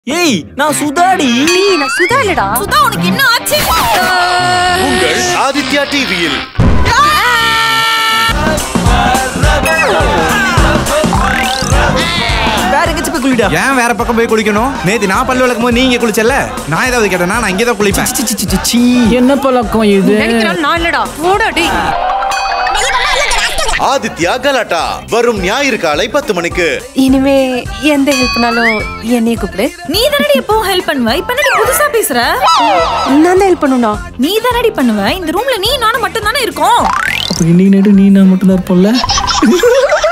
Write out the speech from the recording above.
ஏய் நான் சுதாடி டேய் நான் சுதா இல்லடா சுதா உனக்கு என்ன ஆச்சு உங்கள் ஆதித்யா டிவியில் வேற எங்கேயாச்சும் போய் குளிடா ஏன் வேற பக்கம் போய் குளிக்கணும் நேத்து நான் பல்லு விளக்கும் போது நீ இங்க குளிச்சல நான் ஏதாவது கேட்டேன்னா நான் இங்கே தான் குளிப்பேன் சி, சி, சி, சி, சி. என்ன பழக்கம் இது நினைக்கிறான் நான் இல்லடா போடா டேய் ஆதித்யா கலாட்டா வரும் ஞாயிறு காலை பத்து மணிக்கு இனிமே எந்த ஹெல்ப்னாலும் என்னைய கூப்பிடு நீ தானடி எப்போ ஹெல்ப் பண்ணுவ இப்ப என்னடி புதுசா பேசுற நான் தான் ஹெல்ப் பண்ணுனா நீ தானடி பண்ணுவ இந்த ரூம்ல நீ நானும் மட்டும் தானே இருக்கோம் அப்ப இன்னைக்கு நைட்டு நீ நான் மட்டும் தான் இருப்போம்ல